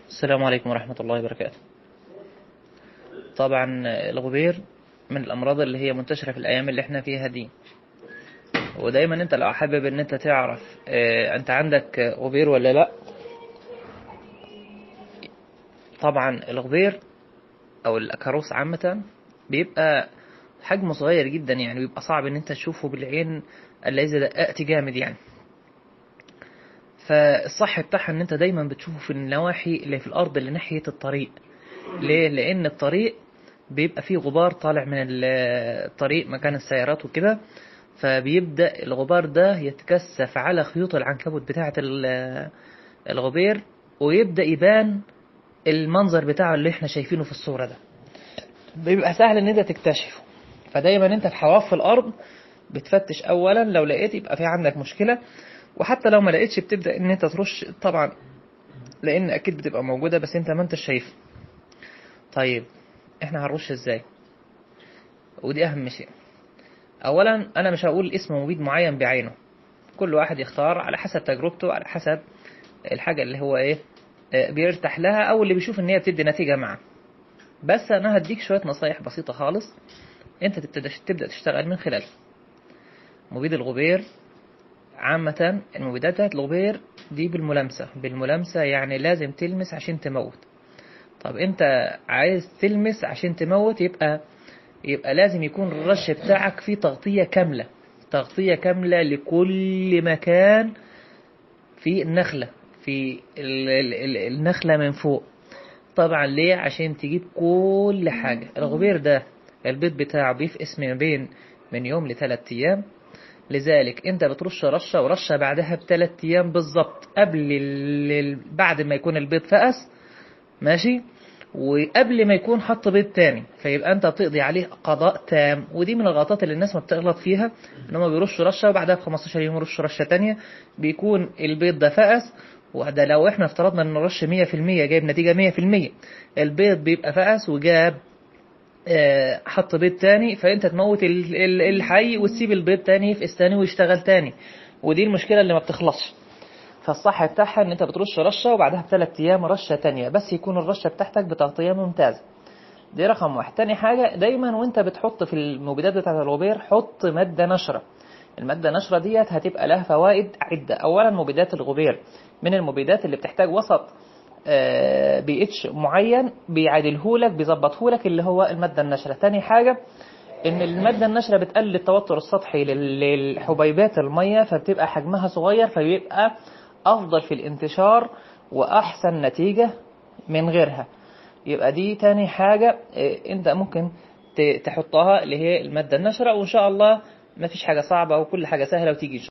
السلام عليكم ورحمة الله وبركاته طبعا الغبير من الأمراض اللي هي منتشرة في الأيام اللي احنا فيها دي ودايما انت لو حابب ان انت تعرف اه انت عندك غبير ولا لا طبعا الغبير او الاكاروس عامة بيبقى حجمه صغير جدا يعني بيبقى صعب ان انت تشوفه بالعين الا اذا دققت جامد يعني فالصح بتاعها ان انت دايما بتشوفه في النواحي اللي في الارض اللي ناحية الطريق ليه لان الطريق بيبقى فيه غبار طالع من الطريق مكان السيارات وكده فبيبدأ الغبار ده يتكثف على خيوط العنكبوت بتاعة الغبير ويبدأ يبان المنظر بتاعه اللي احنا شايفينه في الصورة ده بيبقى سهل ان انت تكتشفه فدايما انت في حواف الارض بتفتش اولا لو لقيت يبقى في عندك مشكلة وحتى لو ما لقيتش بتبدأ ان انت ترش طبعا لان اكيد بتبقى موجودة بس انت ما انتش شايفها طيب احنا هنرش ازاي ودي اهم شيء اولا انا مش هقول اسم مبيد معين بعينه كل واحد يختار على حسب تجربته على حسب الحاجة اللي هو ايه بيرتاح لها او اللي بيشوف ان هي بتدي نتيجة معاه بس انا هديك شوية نصايح بسيطة خالص انت تبدأ تشتغل من خلالها مبيد الغبير عامة المبيدات بتاعت الغبير دي بالملامسة بالملامسة يعني لازم تلمس عشان تموت طب انت عايز تلمس عشان تموت يبقى يبقى لازم يكون الرش بتاعك فيه تغطية كاملة تغطية كاملة لكل مكان في النخلة في النخلة من فوق طبعا ليه عشان تجيب كل حاجة الغبير ده البيض بتاعه بيفقس من بين من يوم لثلاث أيام لذلك انت بترش رشة ورشة بعدها بثلاث أيام بالظبط قبل بعد ما يكون البيض فقس ماشي وقبل ما يكون حط بيض تاني فيبقى انت بتقضي عليه قضاء تام ودي من الغلطات اللي الناس ما بتغلط فيها ان هم بيرشوا رشه وبعدها ب 15 يوم يرشوا رشه تانية بيكون البيض ده فقس وده لو احنا افترضنا ان الرش 100% جايب نتيجه 100% البيض بيبقى فقس وجاب اه حط بيض تاني فانت تموت الحي وتسيب البيض تاني يفقس تاني ويشتغل تاني ودي المشكله اللي ما بتخلصش فالصح بتاعها ان انت بترش رشة وبعدها بثلاث ايام رشة تانية بس يكون الرشة بتاعتك بتغطية ممتازة دي رقم واحد تاني حاجة دايما وانت بتحط في المبيدات بتاعت الغبير حط مادة نشرة المادة النشرة ديت هتبقى لها فوائد عدة اولا مبيدات الغبير من المبيدات اللي بتحتاج وسط بي اتش معين بيعادلهولك بيظبطهولك اللي هو المادة النشرة تاني حاجة ان المادة النشرة بتقلل التوتر السطحي للحبيبات المية فبتبقى حجمها صغير فبيبقى أفضل في الانتشار وأحسن نتيجة من غيرها يبقى دي تاني حاجة انت ممكن تحطها اللي هي المادة النشرة وإن شاء الله ما فيش حاجة صعبة وكل حاجة سهلة وتيجي